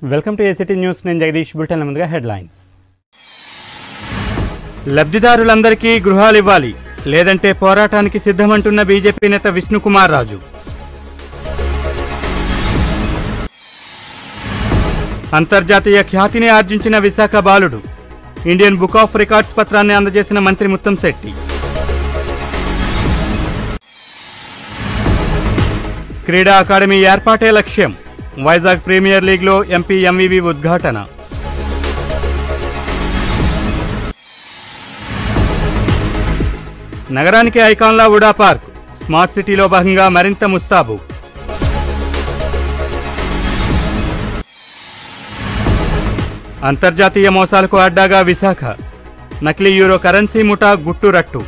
Welcome to A C T news నేను Jagadish bulletin ముందుగా headlines లబ్ధిదారులందరికీ గృహాలు ఇవ్వాలి లేదంటే పోరాటానికి సిద్ధమంటున్న బీజేపీ నేత విష్ణుకుమార్ రాజు అంతర్జాతీయ ఖ్యాతిని ఆర్జించిన విశాఖ బాలుడు ఇండియన్ బుక్ ఆఫ్ రికార్డ్స్ పత్రాన్ని అందజేసిన మంత్రి ముత్తంశెట్టి క్రీడా అకాడమీ ఏర్పాటే లక్ష్యం వైజాగ్ ప్రీమియర్ లీగ్లో ఎంపీ ఎంవివి ఉద్ఘాటన నగరానికి ఐకాన్లా ఉడా పార్క్ స్మార్ట్ సిటీలో భాగంగా మరింత ముస్తాబు అంతర్జాతీయ మోసాలకు అడ్డాగా విశాఖ నకిలీ యూరో కరెన్సీ ముఠా గుట్టురట్టు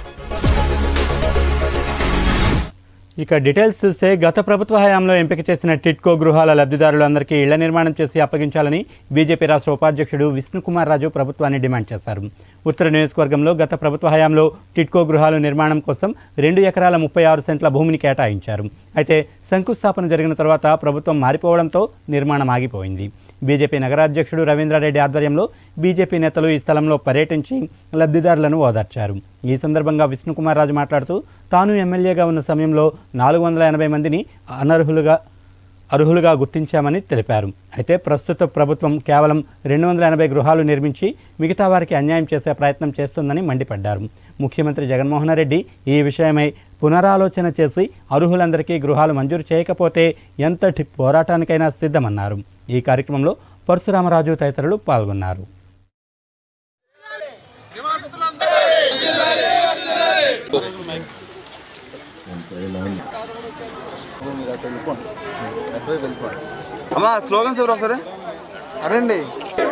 ఇక డీటెయిల్స్ చూస్తే గత ప్రభుత్వ హయాంలో ఎంపిక చేసిన టిట్కో గృహాల లబ్ధిదారులందరికీ ఇళ్ల నిర్మాణం చేసి అప్పగించాలని బీజేపీ రాష్ట్ర ఉపాధ్యక్షుడు విష్ణుకుమార్ రాజు ప్రభుత్వాన్ని డిమాండ్ చేశారు ఉత్తర నియోజకవర్గంలో గత ప్రభుత్వ హయాంలో టిట్కో గృహాల నిర్మాణం కోసం రెండు ఎకరాల ముప్పై ఆరు సెంట్ల భూమిని కేటాయించారు అయితే శంకుస్థాపన జరిగిన తర్వాత ప్రభుత్వం మారిపోవడంతో నిర్మాణం ఆగిపోయింది బీజేపీ నగరాధ్యక్షుడు రవీంద్రారెడ్డి ఆధ్వర్యంలో బీజేపీ నేతలు ఈ స్థలంలో పర్యటించి లబ్ధిదారులను ఓదార్చారు ఈ సందర్భంగా విష్ణుకుమార్ రాజు మాట్లాడుతూ తాను ఎమ్మెల్యేగా ఉన్న సమయంలో నాలుగు వందల ఎనభై మందిని అనర్హులుగా అర్హులుగా గుర్తించామని తెలిపారు అయితే ప్రస్తుత ప్రభుత్వం కేవలం రెండు వందల ఎనభై గృహాలు నిర్మించి మిగతా వారికి అన్యాయం చేసే ప్రయత్నం చేస్తుందని మండిపడ్డారు ముఖ్యమంత్రి జగన్మోహన్ రెడ్డి ఈ విషయమై పునరాలోచన చేసి అర్హులందరికీ గృహాలు మంజూరు చేయకపోతే ఎంతటి పోరాటానికైనా సిద్ధమన్నారు ఈ కార్యక్రమంలో పరశురామరాజు తదితరులు పాల్గొన్నారు అమ్మా స్లోగన్స్ ఎవరు ఒకసారి అరండి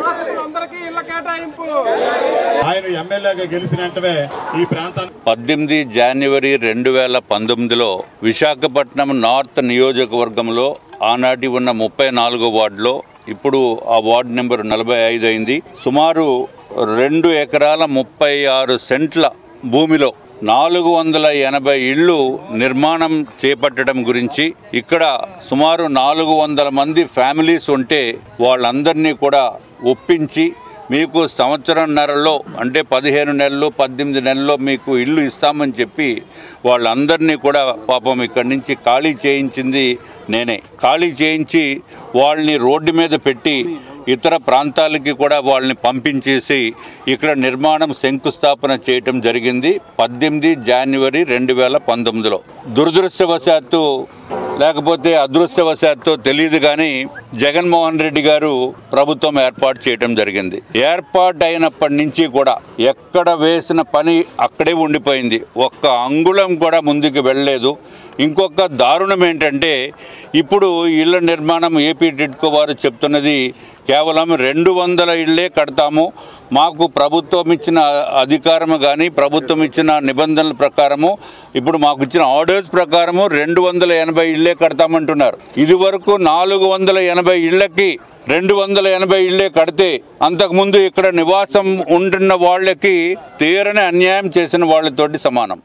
ఆయన ఎమ్మెల్యేగా గెలిచిన వెంటనే ఈ ప్రాంతాన్ని పద్దెనిమిది జనవరి రెండు వేల పంతొమ్మిదిలో విశాఖపట్నం నార్త్ నియోజకవర్గంలో ఆనాటి ఉన్న ముప్పై నాలుగో వార్డులో ఇప్పుడు ఆ వార్డు నెంబర్ నలభై ఐదు అయింది సుమారు రెండు ఎకరాల ముప్పై ఆరు సెంట్ల భూమిలో నాలుగు వందల ఎనభై ఇళ్ళు నిర్మాణం చేపట్టడం గురించి ఇక్కడ సుమారు నాలుగు వందల మంది ఫ్యామిలీస్ ఉంటే వాళ్ళందరినీ కూడా ఒప్పించి మీకు సంవత్సరంన్నరలో అంటే పదిహేను నెలలు పద్దెనిమిది నెలల్లో మీకు ఇల్లు ఇస్తామని చెప్పి వాళ్ళందరినీ కూడా పాపం ఇక్కడి నుంచి ఖాళీ చేయించింది నేనే ఖాళీ చేయించి వాళ్ళని రోడ్డు మీద పెట్టి ఇతర ప్రాంతాలకి కూడా వాళ్ళని పంపించేసి ఇక్కడ నిర్మాణం శంకుస్థాపన చేయటం జరిగింది పద్దెనిమిది జనవరి రెండు వేల పంతొమ్మిదిలో దురదృష్టవశాత్తు లేకపోతే అదృష్టవశాత్తు తెలియదు కానీ జగన్మోహన్ రెడ్డి గారు ప్రభుత్వం ఏర్పాటు చేయడం జరిగింది ఏర్పాటు అయినప్పటి నుంచి కూడా ఎక్కడ వేసిన పని అక్కడే ఉండిపోయింది ఒక్క అంగుళం కూడా ముందుకు వెళ్ళలేదు ఇంకొక దారుణం ఏంటంటే ఇప్పుడు ఇళ్ల నిర్మాణం ఏపీ టిడ్కో వారు చెప్తున్నది కేవలం రెండు వందల ఇళ్లే కడతాము మాకు ప్రభుత్వం ఇచ్చిన అధికారము కానీ ప్రభుత్వం ఇచ్చిన నిబంధనల ప్రకారము ఇప్పుడు మాకు ఇచ్చిన ఆర్డర్స్ ప్రకారము రెండు వందల ఎనభై ఇళ్లే కడతామంటున్నారు ఇది వరకు నాలుగు వందల ఎనభై ఇళ్లకి రెండు వందల ఎనభై ఇళ్లే కడితే అంతకుముందు ఇక్కడ నివాసం ఉంటున్న వాళ్ళకి తీరని అన్యాయం చేసిన వాళ్ళతోటి సమానం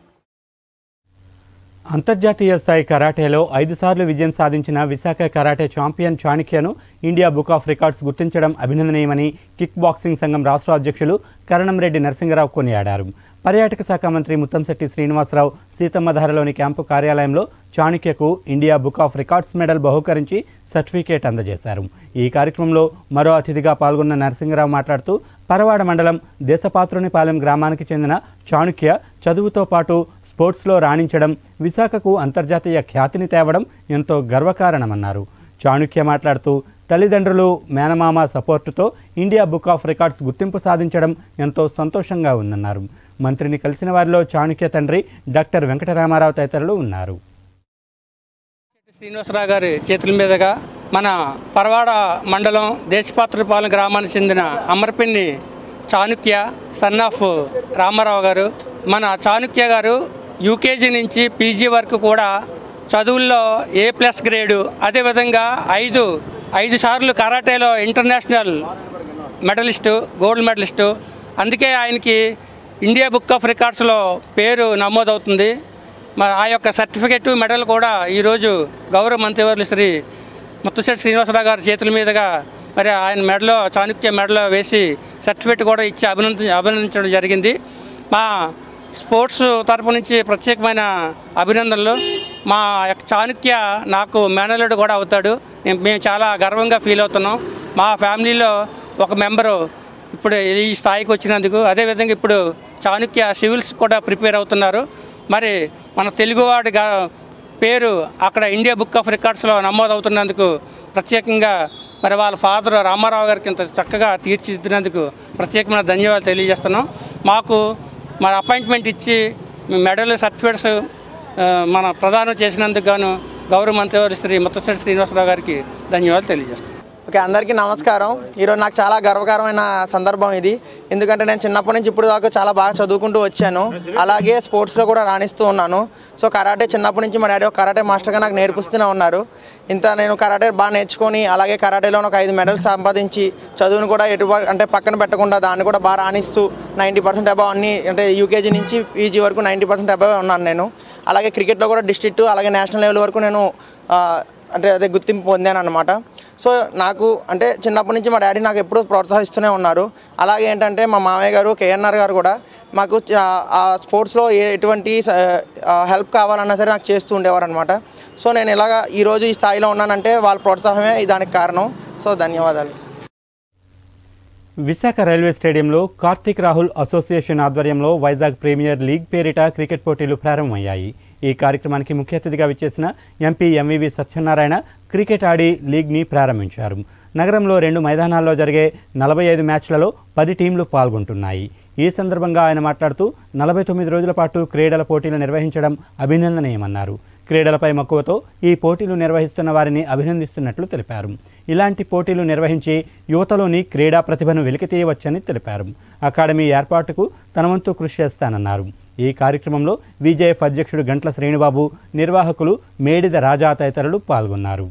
అంతర్జాతీయ స్థాయి కరాటేలో ఐదు సార్లు విజయం సాధించిన విశాఖ కరాటే ఛాంపియన్ చాణక్యను ఇండియా బుక్ ఆఫ్ రికార్డ్స్ గుర్తించడం అభినందనీయమని కిక్ బాక్సింగ్ సంఘం రాష్ట్ర అధ్యక్షులు కరణంరెడ్డి నరసింగరావు కొనియాడారు పర్యాటక శాఖ మంత్రి ముత్తంశెట్టి శ్రీనివాసరావు సీతమ్మధారలోని క్యాంపు కార్యాలయంలో చాణక్యకు India book of records medal బహుకరించి సర్టిఫికేట్ అందజేశారు ఈ కార్యక్రమంలో మరో అతిథిగా పాల్గొన్న నరసింగరావు మాట్లాడుతూ పరవాడ మండలం దేశపాత్రునిపాలెం గ్రామానికి చెందిన చాణుక్య చదువుతో పాటు స్పోర్ట్స్లో రాణించడం విశాఖకు అంతర్జాతీయ ఖ్యాతిని తేవడం ఎంతో గర్వకారణమన్నారు చాణుక్య మాట్లాడుతూ తల్లిదండ్రులు మేనమామ సపోర్టుతో ఇండియా బుక్ ఆఫ్ రికార్డ్స్ గుర్తింపు సాధించడం ఎంతో సంతోషంగా ఉందన్నారు మంత్రిని కలిసిన వారిలో చాణుక్య తండ్రి డాక్టర్ వెంకటరామారావు తదితరులు ఉన్నారు శ్రీనివాసరావు గారి చేతుల మీదుగా మన పరవాడ మండలం దేశపాత్రపాలెం గ్రామానికి చెందిన అమరపిన్ని చాణుక్య సన్ ఆఫ్ రామారావు గారు మన చాణుక్య గారు యూకేజీ నుంచి పీజీ వరకు కూడా చదువుల్లో ఏ ప్లస్ గ్రేడు అదేవిధంగా ఐదు ఐదు సార్లు కరాటేలో ఇంటర్నేషనల్ మెడలిస్టు గోల్డ్ మెడలిస్టు అందుకే ఆయనకి ఇండియా బుక్ ఆఫ్ రికార్డ్స్లో పేరు నమోదవుతుంది మరి ఆ యొక్క సర్టిఫికెట్ మెడల్ కూడా ఈరోజు గౌరవ మంత్రివర్యులు శ్రీ ముత్తశెట్టి శ్రీనివాసరావు గారి చేతుల మీదుగా మరి ఆయన మెడలో చాణుక్య మెడలో వేసి సర్టిఫికేట్ కూడా ఇచ్చి అభినంది అభినందించడం జరిగింది మా స్పోర్ట్స్ తరపు నుంచి ప్రత్యేకమైన అభినందనలు మా యొక్క చాణుక్య నాకు మేనల్లుడు కూడా అవుతాడు నేను మేము చాలా గర్వంగా ఫీల్ అవుతున్నాం మా ఫ్యామిలీలో ఒక మెంబరు ఇప్పుడు ఈ స్థాయికి వచ్చినందుకు అదేవిధంగా ఇప్పుడు చాణుక్య సివిల్స్ కూడా ప్రిపేర్ అవుతున్నారు మరి మన తెలుగువాడి గా పేరు అక్కడ ఇండియా బుక్ ఆఫ్ రికార్డ్స్లో నమోదవుతున్నందుకు ప్రత్యేకంగా మరి వాళ్ళ ఫాదర్ రామారావు గారికి ఇంత చక్కగా తీర్చిదిద్దినందుకు ప్రత్యేకమైన ధన్యవాదాలు తెలియజేస్తున్నాం మాకు మరి అపాయింట్మెంట్ ఇచ్చి మెడల్ సర్టిఫికేట్స్ ఆ, మన ప్రదానం చేసినందుకు గాను గౌరవ మంత్రివారి శ్రీ ముత్తశ్రీ శ్రీనివాసరావు గారికి ధన్యవాదాలు తెలియజేస్తున్నాం ఓకే అందరికీ నమస్కారం ఈరోజు నాకు చాలా గర్వకారమైన సందర్భం ఇది ఎందుకంటే నేను చిన్నప్పటి నుంచి ఇప్పుడు దాకా చాలా బాగా చదువుకుంటూ వచ్చాను అలాగే స్పోర్ట్స్లో కూడా రాణిస్తూ ఉన్నాను సో కరాటే చిన్నప్పటి నుంచి మా డాడీ ఒక కరాటే మాస్టర్గా నాకు నేర్పిస్తూనే ఉన్నారు ఇంత నేను కరాటే బాగా నేర్చుకొని అలాగే కరాటేలో ఒక ఐదు మెడల్స్ సంపాదించి చదువును కూడా ఎటు అంటే పక్కన పెట్టకుండా దాన్ని కూడా బాగా రాణిస్తూ నైంటీ పర్సెంట్ అబవ్ అన్ని అంటే యూకేజీ నుంచి పీజీ వరకు నైంటీ పర్సెంట్ అబవ్ ఉన్నాను నేను అలాగే క్రికెట్లో కూడా డిస్ట్రిక్ట్ అలాగే నేషనల్ లెవెల్ వరకు నేను ఆ, అంటే అదే గుర్తింపు పొందాను అనమాట సో నాకు అంటే చిన్నప్పటి నుంచి మా డాడీ నాకు ఎప్పుడూ ప్రోత్సహిస్తూనే ఉన్నారు అలాగే ఏంటంటే మా మామయ్య గారు కేఎన్ఆర్ గారు కూడా మాకు చ- ఆ స్పోర్ట్స్లో ఏ ఎటువంటి స- ఆ హెల్ప్ కావాలన్నా సరే నాకు చేస్తూ ఉండేవారు అనమాట సో నేను ఇలాగా ఈరోజు ఈ స్థాయిలో ఉన్నానంటే వాళ్ళ ప్రోత్సాహమే దానికి కారణం సో ధన్యవాదాలు విశాఖ రైల్వే స్టేడియంలో కార్తిక్ రాహుల్ అసోసియేషన్ ఆధ్వర్యంలో వైజాగ్ ప్రీమియర్ లీగ్ పేరిట క్రికెట్ పోటీలు ప్రారంభమయ్యాయి ఈ కార్యక్రమానికి ముఖ్య అతిథిగా విచ్చేసిన ఎంపీ ఎంవివి సత్యనారాయణ క్రికెట్ ఆడి లీగ్ని ప్రారంభించారు నగరంలో రెండు మైదానాల్లో జరిగే నలభై ఐదు మ్యాచ్లలో పది టీంలు పాల్గొంటున్నాయి ఈ సందర్భంగా ఆయన మాట్లాడుతూ నలభై తొమ్మిది రోజుల పాటు క్రీడల పోటీలు నిర్వహించడం అభినందనీయమన్నారు క్రీడలపై మక్కువతో ఈ పోటీలు నిర్వహిస్తున్న వారిని అభినందిస్తున్నట్లు తెలిపారు ఇలాంటి పోటీలు నిర్వహించి యువతలోని క్రీడా ప్రతిభను వెలికితీయవచ్చని తెలిపారు అకాడమీ ఏర్పాటుకు తన వంతు కృషి చేస్తానన్నారు ఈ కార్యక్రమంలో విజేఎఫ్ అధ్యక్షుడు గంట్ల శ్రేణుబాబు నిర్వాహకులు మేడిద రాజా తదితరులు పాల్గొన్నారు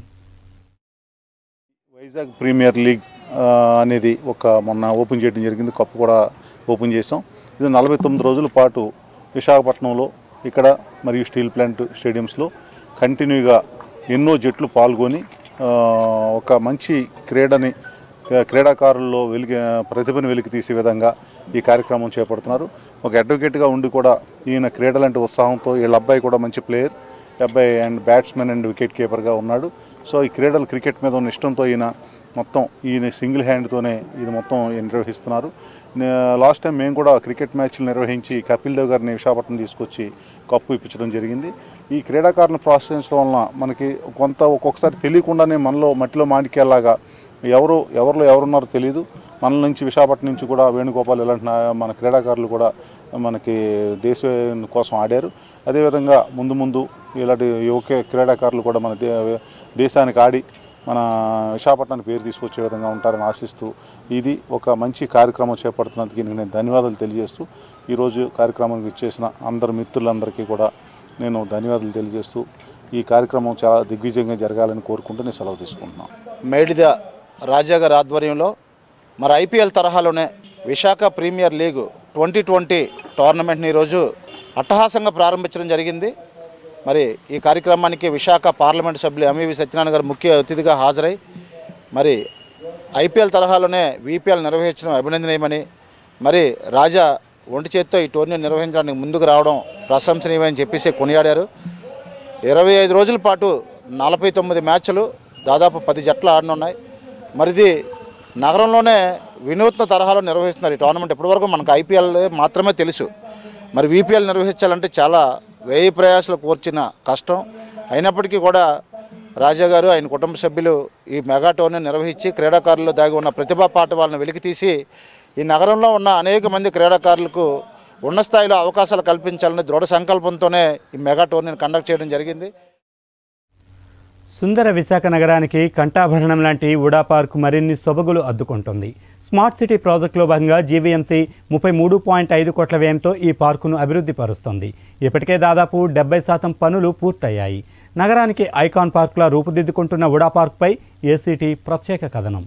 వైజాగ్ ప్రీమియర్ లీగ్ ఆ, అనేది ఒక మొన్న ఓపెన్ చేయడం జరిగింది కప్పు కూడా ఓపెన్ చేసాం ఇది నలభై తొమ్మిది రోజుల పాటు విశాఖపట్నంలో ఇక్కడ మరియు స్టీల్ ప్లాంట్ స్టేడియంస్లో కంటిన్యూగా ఎన్నో జట్లు పాల్గొని ఆ, ఒక మంచి క్రీడని క్రీడాకారుల్లో వెలికి ప్రతిభను వెలికి తీసే విధంగా ఈ కార్యక్రమం చేపడుతున్నారు ఒక అడ్వకేట్గా ఉండి కూడా ఈయన క్రీడలంటే ఉత్సాహంతో వీళ్ళ అబ్బాయి కూడా మంచి ప్లేయర్ ఈ అబ్బాయి అండ్ బ్యాట్స్మెన్ అండ్ వికెట్ కీపర్గా ఉన్నాడు సో ఈ క్రీడలు క్రికెట్ మీద ఉన్న ఇష్టంతో ఈయన మొత్తం ఈయన సింగిల్ హ్యాండ్తోనే ఇది మొత్తం నిర్వహిస్తున్నారు నే- లాస్ట్ టైం మేము కూడా క్రికెట్ మ్యాచ్లు నిర్వహించి కపిల్ దేవ్ గారిని విశాఖపట్నం తీసుకొచ్చి కప్పు ఇప్పించడం జరిగింది ఈ క్రీడాకారులను ప్రోత్సహించడం వలన మనకి కొంత ఒక్కొక్కసారి తెలియకుండానే మనలో మట్టిలో మాణిక్యాలాగా ఎవరు ఎవరిలో ఎవరున్నారో తెలియదు మన నుంచి విశాఖపట్నం నుంచి కూడా వేణుగోపాల్ ఇలాంటి నా- మన క్రీడాకారులు కూడా మనకి దేశం కోసం ఆడారు అదేవిధంగా ముందు ముందు ఇలాంటి యువక క్రీడాకారులు కూడా మన దే దేశానికి ఆడి మన విశాఖపట్నానికి పేరు తీసుకొచ్చే విధంగా ఉంటారని ఆశిస్తూ ఇది ఒక మంచి కార్యక్రమం చేపడుతున్నందుకు దీనికి నేను ధన్యవాదాలు తెలియజేస్తూ ఈరోజు కార్యక్రమానికి ఇచ్చేసిన అందరు మిత్రులందరికీ కూడా నేను ధన్యవాదాలు తెలియజేస్తూ ఈ కార్యక్రమం చాలా దిగ్విజయంగా జరగాలని కోరుకుంటూ నేను సెలవు తీసుకుంటున్నాను మేడిద రాజా గారి ఆధ్వర్యంలో మరి ఐపీఎల్ తరహాలోనే Visakha premier league twenty twenty టోర్నమెంట్ని ఈరోజు అట్టహాసంగా ప్రారంభించడం జరిగింది మరి ఈ కార్యక్రమానికి విశాఖ పార్లమెంట్ సభ్యులు ఎంఈవి సత్యనారాయణ గారు ముఖ్య అతిథిగా హాజరై మరి ఐపీఎల్ తరహాలోనే వీపీఎల్ నిర్వహించడం అభినందనీయమని మరి రాజా ఒంటి చేత్తో ఈ టోర్నీ నిర్వహించడానికి ముందుకు రావడం ప్రశంసనీయమని చెప్పేసి కొనియాడారు ఇరవై ఐదు రోజుల పాటు నలభై తొమ్మిది మ్యాచ్లు దాదాపు పది జట్లు ఆడనున్నాయి మరిది నగరంలోనే వినూత్న తరహాలో నిర్వహిస్తున్నారు ఈ టోర్నమెంట్ ఇప్పటివరకు మనకు ఐపీఎల్ మాత్రమే తెలుసు మరి వీపీఎల్ నిర్వహించాలంటే చాలా వ్యయ ప్రయాసాలు కోర్చిన కష్టం అయినప్పటికీ కూడా రాజా గారు ఆయన కుటుంబ సభ్యులు ఈ మెగా టోర్నీ నిర్వహించి క్రీడాకారుల్లో దాగి ఉన్న ప్రతిభా పాట వాళ్ళని వెలికితీసి ఈ నగరంలో ఉన్న అనేక మంది క్రీడాకారులకు ఉన్న స్థాయిలో అవకాశాలు కల్పించాలని దృఢ సంకల్పంతోనే ఈ మెగా టోర్నీని కండక్ట్ చేయడం జరిగింది సుందర విశాఖ నగరానికి కంఠాభరణం లాంటి ఉడా పార్క్ మరిన్ని సొబగులు అద్దుకుంటుంది స్మార్ట్ సిటీ ప్రాజెక్టులో భాగంగా జీవీఎంసీ ముప్పై మూడు పాయింట్ ఐదు కోట్ల వ్యయంతో ఈ పార్కును అభివృద్ధి పరుస్తోంది ఇప్పటికే దాదాపు డెబ్బై శాతం పనులు పూర్తయ్యాయి నగరానికి ఐకాన్ పార్కులా రూపుదిద్దుకుంటున్న ఉడా పార్క్పై ఏసీటీ ప్రత్యేక కథనం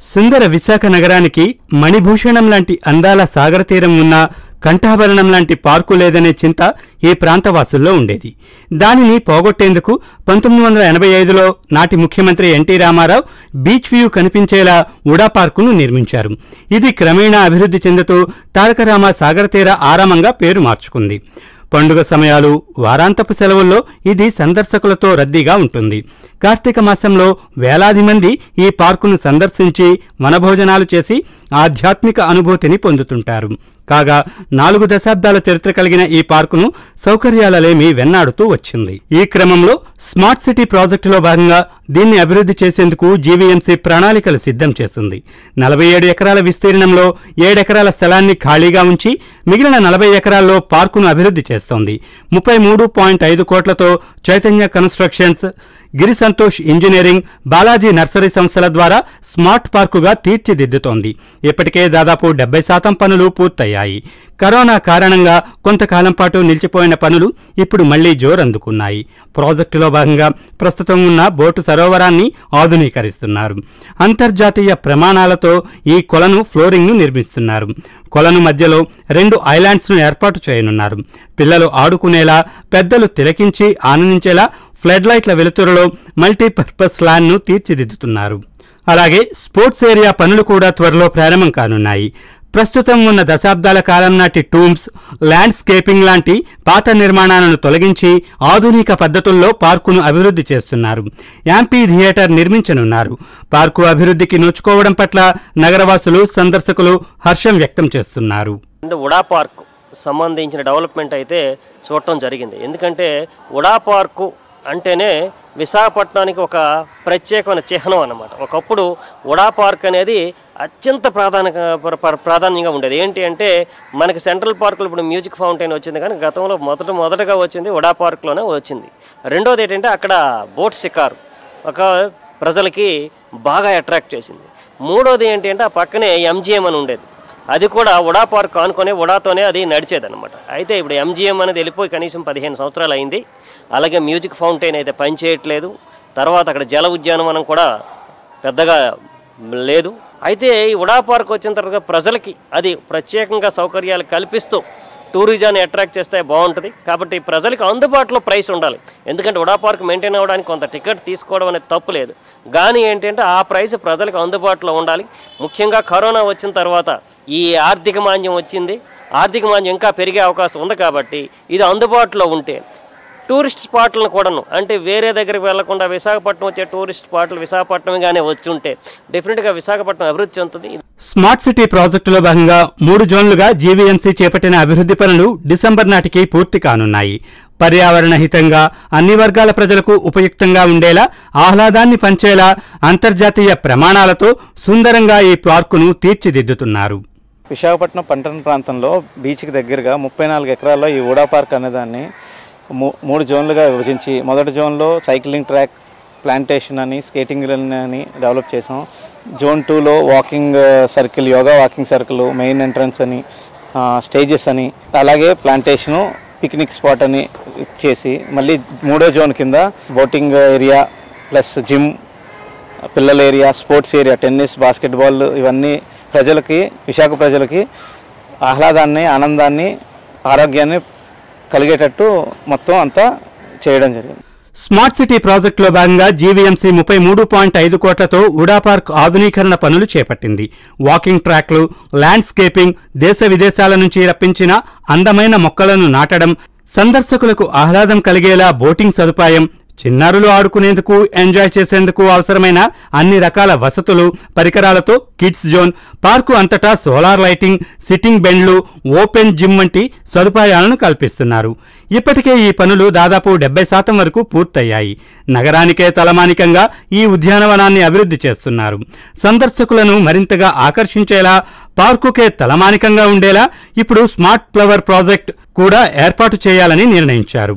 సుందర విశాఖ నగరానికి మణిభూషణం లాంటి అందాల సాగర తీరం ఉన్న కంఠాభరణం లాంటి పార్కు లేదనే చింత ఈ ప్రాంతవాసుల్లో ఉండేది దానిని పోగొట్టేందుకు పంతొమ్మిది వందల ఎనభై ఐదులో నాటి ముఖ్యమంత్రి ఎన్టీ రామారావు బీచ్ వ్యూ కనిపించేలా ఉడా పార్కును నిర్మించారు ఇది క్రమేణా అభివృద్ధి చెందుతూ తారకరామ సాగర తీర ఆరామంగా పేరు మార్చుకుంది పండుగ సమయాలు వారాంతపు సెలవుల్లో ఇది సందర్శకులతో రద్దీగా ఉంటుంది కార్తీక మాసంలో వేలాది మంది ఈ పార్కును సందర్శించి వనభోజనాలు చేసి ఆధ్యాత్మిక అనుభూతిని పొందుతుంటారు కాగా నాలుగు దశాబ్దాల చరిత్ర కలిగిన ఈ పార్కును సౌకర్యాలలేమి వెన్నాడుతూ వచ్చింది ఈ క్రమంలో స్మార్ట్ సిటీ ప్రాజెక్టులో భాగంగా దీన్ని అభివృద్ధి చేసేందుకు జీవీఎంసీ ప్రణాళికలు సిద్ధం చేసింది నలభై ఏడు ఎకరాల విస్తీర్ణంలో ఏడెకరాల స్థలాన్ని ఖాళీగా ఉంచి మిగిలిన నలభై ఎకరాల్లో పార్కును అభివృద్ధి చేస్తోంది ముప్పై మూడు పాయింట్ ఐదు కోట్లతో Chaitanya constructions Giri Santosh engineering Balaji nursery సంస్థల ద్వారా స్మార్ట్ పార్కుగా తీర్చిదిద్దుతోంది ఇప్పటికే దాదాపు డెబ్బై శాతం పనులు పూర్తయ్యాయి కరోనా కారణంగా కొంతకాలం పాటు నిలిచిపోయిన పనులు ఇప్పుడు మళ్లీ జోరందుకున్నాయి ప్రాజెక్టులో భాగంగా ప్రస్తుతం ఉన్న బోటు సరోవరాన్ని ఆధునీకరిస్తున్నారు అంతర్జాతీయ ప్రమాణాలతో ఈ కొలను ఫ్లోరింగ్ను నిర్మిస్తున్నారు కొలను మధ్యలో రెండు ఐలాండ్స్ను ఏర్పాటు చేయనున్నారు పిల్లలు ఆడుకునేలా పెద్దలు తిలకించి ఆనందించేలా ఫ్లడ్ లైట్ల వెలుతురులో మల్టీపర్పస్ ల్యాండ్ను తీర్చిదిద్దుతున్నారు అలాగే స్పోర్ట్స్ ఏరియా పనులు కూడా త్వరలో ప్రారంభం కానున్నాయి ప్రస్తుతం ఉన్న దశాబ్దాల కాలం నాటి టూమ్స్ ల్యాండ్స్కేపింగ్ లాంటి పాత నిర్మాణాలను తొలగించి ఆధునిక పద్ధతుల్లో పార్కును అభివృద్ధి చేస్తున్నారు యాంపీ థియేటర్ నిర్మించనున్నారు పార్కు అభివృద్ధికి నోచుకోవడం పట్ల నగరవాసులు సందర్శకులు హర్షం వ్యక్తం చేస్తున్నారు అంటే ఉడా పార్క్ సంబంధించిన డెవలప్మెంట్ అయితే చూడటం జరిగింది ఎందుకంటే ఉడా పార్కు అంటేనే విశాఖపట్నానికి ఒక ప్రత్యేకమైన చిహ్నం అన్నమాట ఒకప్పుడు ఉడా పార్క్ అనేది అత్యంత ప్రాధాన్య ప్రాధాన్యంగా ఉండేది ఏంటి అంటే మనకి సెంట్రల్ పార్కులు ఇప్పుడు మ్యూజిక్ ఫౌంటైన్ వచ్చింది కానీ గతంలో మొదట మొదటగా వచ్చింది ఉడా పార్క్లోనే వచ్చింది రెండోది ఏంటంటే అక్కడ బోట్ షికారు ఒక ప్రజలకి బాగా అట్రాక్ట్ చేసింది మూడోది ఏంటి అంటే ఆ పక్కనే ఎంజిఎం అని ఉండేది అది కూడా ఉడా పార్క్ ఆనుకొని ఉడాతోనే అది నడిచేదన్నమాట అయితే ఇప్పుడు ఎంజిఎం అనేది వెళ్ళిపోయి కనీసం పదిహేను సంవత్సరాలు అయింది అలాగే మ్యూజిక్ ఫౌంటైన్ అయితే పనిచేయట్లేదు తర్వాత అక్కడ జల ఉద్యానవనం కూడా పెద్దగా లేదు అయితే ఈ ఉడా పార్క్ వచ్చిన తర్వాత ప్రజలకి అది ప్రత్యేకంగా సౌకర్యాలు కల్పిస్తూ టూరిజాన్ని అట్రాక్ట్ చేస్తే బాగుంటుంది కాబట్టి ప్రజలకు అందుబాటులో ప్రైస్ ఉండాలి ఎందుకంటే ఉడా పార్క్ మెయింటైన్ అవ్వడానికి కొంత టికెట్ తీసుకోవడం అనేది తప్పు లేదు కానీ ఏంటంటే ఆ ప్రైస్ ప్రజలకు అందుబాటులో ఉండాలి ముఖ్యంగా కరోనా వచ్చిన తర్వాత ఈ ఆర్థిక మాంద్యం వచ్చింది ఆర్థిక మాంద్యం ఇంకా పెరిగే అవకాశం ఉంది కాబట్టి ఇది అందుబాటులో ఉంటే టూరిస్ట్ స్పాట్లను కూడాను అంటే వేరే దగ్గరికి వెళ్లకుండా విశాఖపట్నం వచ్చే టూరిస్ట్ స్పాట్లు విశాఖపట్నంగానే వచ్చి ఉంటే డెఫినెట్గా విశాఖపట్నం అభివృద్ధి చెందుతుంది స్మార్ట్ సిటీ ప్రాజెక్టులో భాగంగా మూడు జోన్లుగా జీవీఎంసీ చేపట్టిన అభివృద్ధి పనులు డిసెంబర్ నాటికి పూర్తి కానున్నాయి పర్యావరణ హితంగా అన్ని వర్గాల ప్రజలకు ఉపయుక్తంగా ఉండేలా ఆహ్లాదాన్ని పంచేలా అంతర్జాతీయ ప్రమాణాలతో సుందరంగా ఈ పార్కును తీర్చిదిద్దుతున్నారు విశాఖపట్నం పట్టణ ప్రాంతంలో బీచ్కి దగ్గరగా ముప్పై నాలుగు ఎకరాల్లో ఈ ఊడా పార్క్ అనేదాన్ని మూ- మూడు జోన్లుగా విభజించి మొదటి జోన్లో సైక్లింగ్ ట్రాక్ ప్లాంటేషన్ అని స్కేటింగ్ రన్ అని డెవలప్ చేసాం జోన్ టూలో walking circle yoga walking circle main entrance అని స్టేజెస్ అని అలాగే ప్లాంటేషను పిక్నిక్ స్పాట్ అని చేసి మళ్ళీ మూడో జోన్ కింద బోటింగ్ ఏరియా ప్లస్ జిమ్ పిల్లల area sports area tennis basketball ఇవన్నీ ప్రజలకి విశాఖ ప్రజలకి ఆహ్లాదాన్ని ఆనందాన్ని ఆరోగ్యాన్ని కలిగేటట్టు మొత్తం అంతా చేయడం జరిగింది స్మార్ట్ సిటీ ప్రాజెక్టులో భాగంగా జీవీఎంసీ ముప్పై మూడు పాయింట్ ఐదు కోట్లతో ఉడా పార్క్ ఆధునీకరణ పనులు చేపట్టింది వాకింగ్ ట్రాక్లు ల్యాండ్స్కేపింగ్ దేశ విదేశాల నుంచి రప్పించిన అందమైన మొక్కలను నాటడం సందర్శకులకు ఆహ్లాదం కలిగేలా బోటింగ్ సదుపాయం చిన్నారులు ఆడుకునేందుకు ఎంజాయ్ చేసేందుకు అవసరమైన అన్ని రకాల వసతులు పరికరాలతో కిడ్స్ జోన్ పార్కు అంతటా సోలార్ లైటింగ్ సిట్టింగ్ బెండ్లు ఓపెన్ జిమ్ వంటి సదుపాయాలను కల్పిస్తున్నారు ఇప్పటికే ఈ పనులు దాదాపు డెబ్బై శాతం వరకు పూర్తయ్యాయి నగరానికే తలమానికంగా ఈ ఉద్యానవనాన్ని అభివృద్ధి చేస్తున్నారు సందర్శకులను మరింతగా ఆకర్షించేలా పార్కుకే తలమానికంగా ఉండేలా ఇప్పుడు స్మార్ట్ ఫ్లవర్ ప్రాజెక్ట్ కూడా ఏర్పాటు చేయాలని నిర్ణయించారు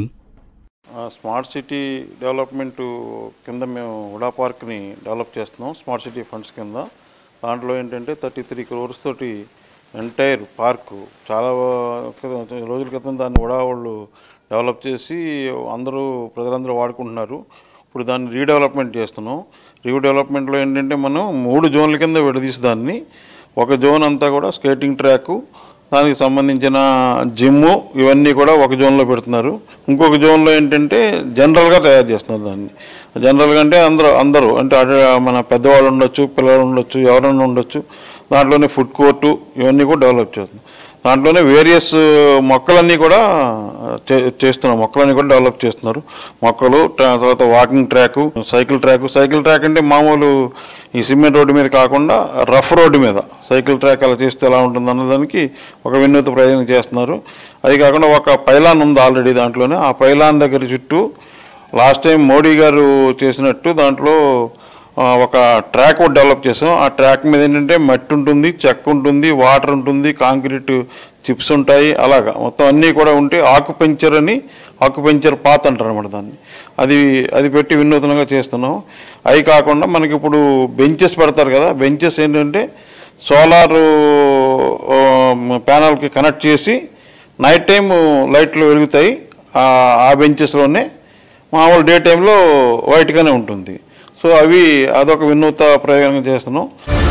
ఆ, స్మార్ట్ సిటీ డెవలప్మెంట్ కింద మేము ఉడా పార్క్ని డెవలప్ చేస్తున్నాం స్మార్ట్ సిటీ ఫండ్స్ కింద దాంట్లో ఏంటంటే థర్టీ త్రీ క్రోర్స్ తోటి ఎంటైర్ పార్కు చాలా క్రితం- రోజుల క్రితం దాన్ని ఉడా వాళ్ళు డెవలప్ చేసి అందరూ ప్రజలందరూ వాడుకుంటున్నారు ఇప్పుడు దాన్ని రీడెవలప్మెంట్ చేస్తున్నాం రీడెవలప్మెంట్లో ఏంటంటే మనం మూడు జోన్ల కింద విడదీసి దాన్ని ఒక జోన్ అంతా కూడా స్కేటింగ్ ట్రాక్ దానికి సంబంధించిన జిమ్ ఇవన్నీ కూడా ఒక జోన్లో పెడుతున్నారు ఇంకొక జోన్లో ఏంటంటే జనరల్గా తయారు చేస్తున్నారు దాన్ని జనరల్గా అంటే అందరూ అందరూ అంటే అటు మన పెద్దవాళ్ళు ఉండొచ్చు పిల్లలు ఉండొచ్చు ఎవరైనా ఉండొచ్చు దాంట్లోనే ఫుడ్ కోర్టు ఇవన్నీ కూడా డెవలప్ చేస్తున్నాం దాంట్లోనే వేరియస్ మొక్కలన్నీ కూడా చే చేస్తున్నాం మొక్కలన్నీ కూడా డెవలప్ చేస్తున్నారు మొక్కలు ట- తర్వాత walking track cycle track cycle track అంటే మామూలు ఈ సిమెంట్ రోడ్డు మీద కాకుండా రఫ్ రోడ్డు మీద సైకిల్ ట్రాక్ అలా చేస్తే ఎలా ఉంటుంది అన్నదానికి ఒక వినూత ప్రయోజనం చేస్తున్నారు అది కాకుండా ఒక పైలాన్ ఉంది ఆల్రెడీ దాంట్లోనే ఆ పైలాన్ దగ్గర చుట్టూ లాస్ట్ టైం మోడీ గారు చేసినట్టు దాంట్లో ఆ, ఒక ట్రాక్ ఒకటి డెవలప్ చేసాం ఆ ట్రాక్ మీద ఏంటంటే మట్టి ఉంటుంది చెక్క ఉంటుంది వాటర్ ఉంటుంది కాంక్రీట్ చిప్స్ ఉంటాయి అలాగా మొత్తం అన్నీ కూడా ఉంటే ఆకుపెంచర్ అని ఆకుపెంచర్ పాత్ అంటారు అనమాట దాన్ని అది అది పెట్టి వినూతనంగా చేస్తున్నాం అవి కాకుండా మనకి ఇప్పుడు బెంచెస్ పెడతారు కదా బెంచెస్ ఏంటంటే సోలార్ ప్యానల్కి కనెక్ట్ చేసి నైట్ టైం లైట్లు వెలుగుతాయి ఆ ఆ బెంచెస్లోనే మామూలు డే టైంలో వైట్గానే ఉంటుంది సో అవి అదొక వినూత ప్రయోగంగా చేస్తున్నాం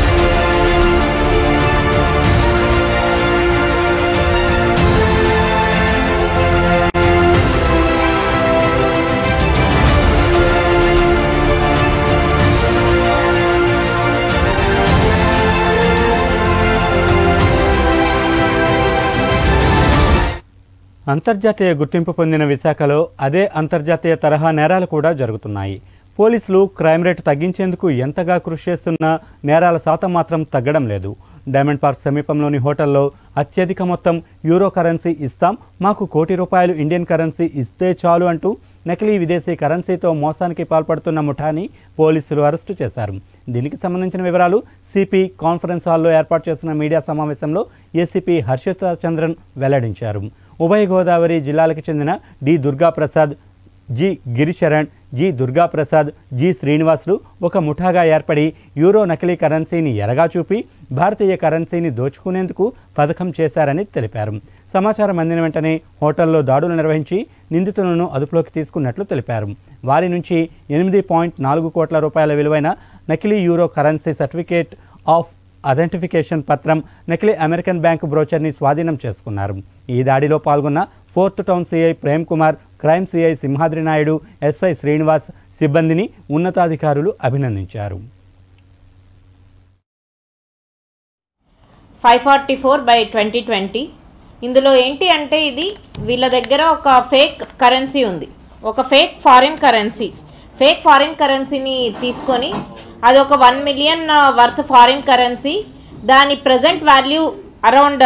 అంతర్జాతీయ గుర్తింపు పొందిన విశాఖలో అదే అంతర్జాతీయ తరహా నేరాలు కూడా జరుగుతున్నాయి పోలీసులు క్రైమ్ రేటు తగ్గించేందుకు ఎంతగా కృషి చేస్తున్నా నేరాల శాతం మాత్రం తగ్గడం లేదు డైమండ్ పార్క్ సమీపంలోని హోటల్లో అత్యధిక మొత్తం యూరో కరెన్సీ ఇస్తాం మాకు కోటి రూపాయలు ఇండియన్ కరెన్సీ ఇస్తే చాలు అంటూ నకిలీ విదేశీ కరెన్సీతో మోసానికి పాల్పడుతున్న ముఠాని పోలీసులు అరెస్టు చేశారు దీనికి సంబంధించిన వివరాలు సిపి కాన్ఫరెన్స్ హాల్లో ఏర్పాటు చేసిన మీడియా సమావేశంలో ఏసీపీ హర్షిత చంద్రన్ వెల్లడించారు ఉభయ గోదావరి జిల్లాలకు చెందిన D Durga Prasad G Giricharan G Durgaprasad G Srinivasulu ఒక ముఠాగా ఏర్పడి యూరో నకిలీ కరెన్సీని ఎరగా చూపి భారతీయ కరెన్సీని దోచుకునేందుకు పథకం చేశారని తెలిపారు సమాచారం అందిన వెంటనే హోటల్లో దాడులు నిర్వహించి నిందితులను అదుపులోకి తీసుకున్నట్లు తెలిపారు వారి నుంచి ఎనిమిది పాయింట్ నాలుగు కోట్ల రూపాయల విలువైన నకిలీ euro currency certificate of identification పత్రం నకిలీ అమెరికన్ బ్యాంకు బ్రోచర్ని స్వాధీనం చేసుకున్నారు ఈ దాడిలో పాల్గొన్న fourth town CI Prem Kumar crime CI Simhadri Naidu SI Srinivas సిబ్బందిని ఉన్నతాధికారులు అభినందించారు five forty four by twenty twenty ఇందులో ఏంటి అంటే ఇది వీళ్ళ దగ్గర ఒక ఫేక్ కరెన్సీ ఉంది ఒక fake foreign currency fake foreign కరెన్సీని తీసుకొని అది ఒక one million worth foreign currency దాని present value around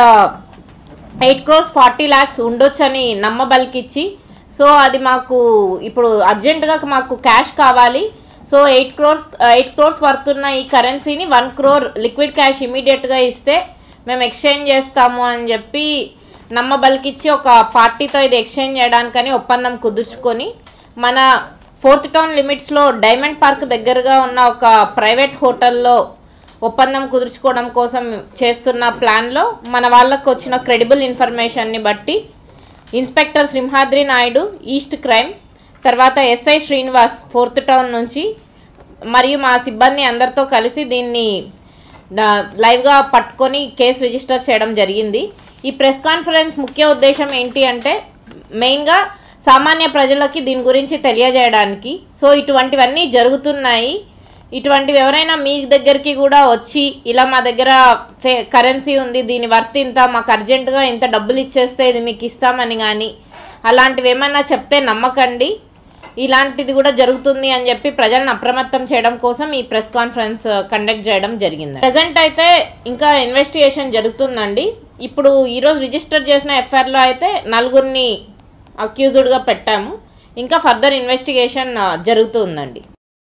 eight crores forty lakhs ఉండొచ్చని నమ్మబలికిచ్చి సో అది మాకు ఇప్పుడు అర్జెంటుగా మాకు క్యాష్ కావాలి so eight crores eight crores worth ఉన్న ఈ కరెన్సీని వన్ క్రోర్ లిక్విడ్ క్యాష్ ఇమీడియట్గా ఇస్తే మేము ఎక్స్చేంజ్ చేస్తాము అని చెప్పి నమ్మబలికిచ్చి ఒక పార్టీతో ఇది ఎక్స్చేంజ్ చేయడానికని ఒప్పందం కుదుర్చుకొని మన ఫోర్త్ టౌన్ లిమిట్స్లో డైమండ్ పార్క్ దగ్గరగా ఉన్న ఒక ప్రైవేట్ హోటల్లో ఒప్పందం కుదుర్చుకోవడం కోసం చేస్తున్న ప్లాన్లో మన వాళ్ళకు వచ్చిన క్రెడిబుల్ ఇన్ఫర్మేషన్ని బట్టి inspector Simhadri Naidu east crime తర్వాత ఎస్ఐ శ్రీనివాస్ ఫోర్త్ టౌన్ నుంచి మరియు మా సిబ్బంది అందరితో కలిసి దీన్ని డా- లైవ్గా పట్టుకొని కేసు రిజిస్టర్ చేయడం జరిగింది ఈ ప్రెస్ కాన్ఫరెన్స్ ముఖ్య ఉద్దేశం ఏంటి అంటే మెయిన్గా సామాన్య ప్రజలకి దీని గురించి తెలియజేయడానికి సో ఇటువంటివన్నీ జరుగుతున్నాయి ఇటువంటివి ఎవరైనా మీ దగ్గరికి కూడా వచ్చి ఇలా మా దగ్గర ఫే కరెన్సీ ఉంది దీని వర్త్ ఇంత మాకు అర్జెంటుగా ఇంత డబ్బులు ఇచ్చేస్తే ఇది మీకు ఇస్తామని కానీ అలాంటివి ఏమన్నా చెప్తే నమ్మకండి ఇలాంటిది కూడా జరుగుతుంది అని చెప్పి ప్రజలను అప్రమత్తం చేయడం కోసం ఈ ప్రెస్ కాన్ఫరెన్స్ కండక్ట్ చేయడం జరిగింది ప్రజెంట్ అయితే ఇంకా ఇన్వెస్టిగేషన్ జరుగుతుందండి ఇప్పుడు ఈరోజు రిజిస్టర్ చేసిన ఎఫ్ఐఆర్లో అయితే నలుగురిని అక్యూజ్డ్గా పెట్టాము ఇంకా ఫర్దర్ ఇన్వెస్టిగేషన్ జరుగుతుందండి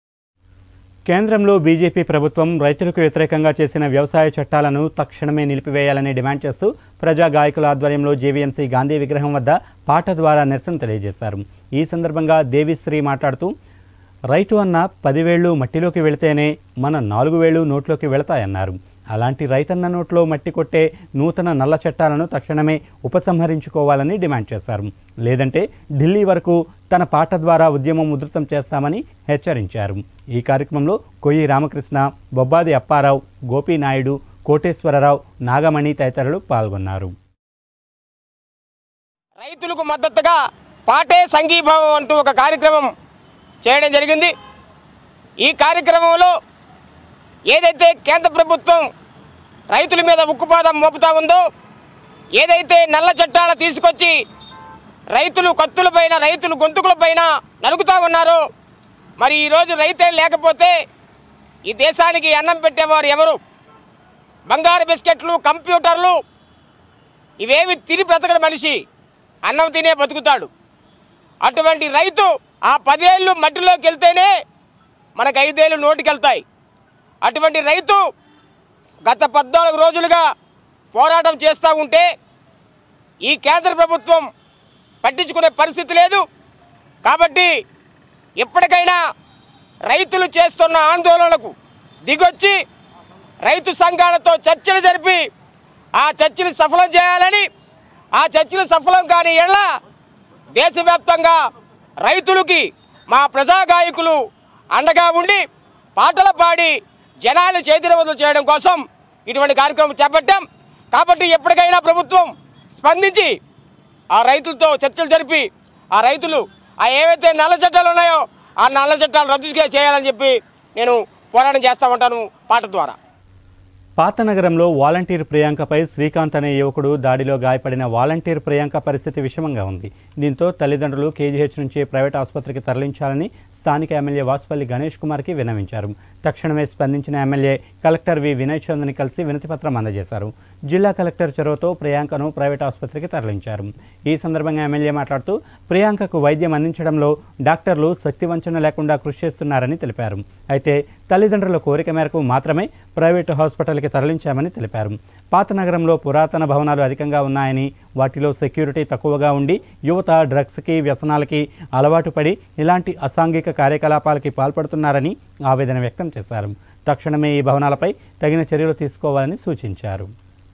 కేంద్రంలో బీజేపీ ప్రభుత్వం రైతులకు వ్యతిరేకంగా చేసిన వ్యవసాయ చట్టాలను తక్షణమే నిలిపివేయాలని డిమాండ్ చేస్తూ ప్రజా గాయకుల ఆధ్వర్యంలో జేవీఎంసీ గాంధీ విగ్రహం వద్ద పాట ద్వారా నిరసన తెలియజేశారు ఈ సందర్భంగా దేవిశ్రీ మాట్లాడుతూ రైతు అన్న పదివేళ్లు మట్టిలోకి వెళితేనే మన నాలుగు వేళ్లు నోట్లోకి వెళతాయన్నారు అలాంటి రైతన్న నోట్లో మట్టి కొట్టే నూతన నల్ల చట్టాలను తక్షణమే ఉపసంహరించుకోవాలని డిమాండ్ చేశారు లేదంటే ఢిల్లీ వరకు తన పాట ద్వారా ఉద్యమం ఉధృతం చేస్తామని హెచ్చరించారు ఈ కార్యక్రమంలో కొయ్యి రామకృష్ణ బొబ్బాది అప్పారావు గోపీనాయుడు కోటేశ్వరరావు నాగమణి తదితరులు పాల్గొన్నారు రైతులకు మద్దతుగా పాటే సంఘీభావం అంటూ ఒక కార్యక్రమం చేయడం జరిగింది ఈ కార్యక్రమంలో ఏదైతే కేంద్ర ప్రభుత్వం రైతుల మీద ఉక్కుపాదం మోపుతా ఉందో ఏదైతే నల్ల చట్టాలు తీసుకొచ్చి రైతులు కత్తులపైన రైతులు గొంతుకులపైన నలుగుతా ఉన్నారో మరి ఈరోజు రైతే లేకపోతే ఈ దేశానికి అన్నం పెట్టేవారు ఎవరు బంగారు బిస్కెట్లు కంప్యూటర్లు ఇవేవి తిని బ్రతకడు మనిషి అన్నం తినే బతుకుతాడు అటువంటి రైతు ఆ పదేళ్ళు మట్టిలోకి వెళ్తేనే మనకు ఐదేళ్ళు నోటికి వెళ్తాయి అటువంటి రైతు గత పద్నాలుగు రోజులుగా పోరాటం చేస్తూ ఉంటే ఈ కేంద్ర ప్రభుత్వం పట్టించుకునే పరిస్థితి లేదు కాబట్టి ఎప్పటికైనా రైతులు చేస్తున్న ఆందోళనలకు దిగొచ్చి రైతు సంఘాలతో చర్చలు జరిపి ఆ చర్చలు సఫలం చేయాలని ఆ చర్చలు సఫలం కాని ఎళ్ళ దేశవ్యాప్తంగా రైతులకి మా ప్రజా గాయకులు అండగా ఉండి పాటలు పాడి జనాలు చైతన్యవంతులు చేయడం కోసం ఇటువంటి కార్యక్రమం చేపట్టాం కాబట్టి ఎప్పటికైనా ప్రభుత్వం స్పందించి ఆ రైతులతో చర్చలు జరిపి ఆ రైతులు ఆ ఏవైతే నల్ల చట్టాలు ఉన్నాయో ఆ నల్ల చట్టాలు రద్దు చేయాలని చెప్పి నేను పోరాటం చేస్తూ ఉంటాను పాట ద్వారా పాత నగరంలో వాలంటీర్ ప్రియాంకపై శ్రీకాంత్ అనే యువకుడు దాడిలో గాయపడిన వాలంటీర్ ప్రియాంక పరిస్థితి విషమంగా ఉంది దీంతో తల్లిదండ్రులు కేజీహెచ్ నుంచి ప్రైవేట్ ఆసుపత్రికి తరలించాలని స్థానిక ఎమ్మెల్యే వాసుపల్లి గణేష్ కుమార్కి విన్నవించారు తక్షణమే స్పందించిన ఎమ్మెల్యే కలెక్టర్ వి వినయ్ చంద్ని కలిసి వినతిపత్రం అందజేశారు జిల్లా కలెక్టర్ చొరవతో ప్రియాంకను ప్రైవేట్ ఆసుపత్రికి తరలించారు ఈ సందర్భంగా ఎమ్మెల్యే మాట్లాడుతూ ప్రియాంకకు వైద్యం అందించడంలో డాక్టర్లు శక్తివంచన లేకుండా కృషి చేస్తున్నారని తెలిపారు అయితే తల్లిదండ్రుల కోరిక మేరకు మాత్రమే ప్రైవేటు హాస్పిటల్కి తరలించామని తెలిపారు పాత నగరంలో పురాతన భవనాలు అధికంగా ఉన్నాయని వాటిలో సెక్యూరిటీ తక్కువగా ఉండి యువత డ్రగ్స్కి వ్యసనాలకి అలవాటు పడి ఇలాంటి అసాంఘిక కార్యకలాపాలకి పాల్పడుతున్నారని ఆవేదన వ్యక్తం చేశారు తక్షణమే ఈ భవనాలపై తగిన చర్యలు తీసుకోవాలని సూచించారు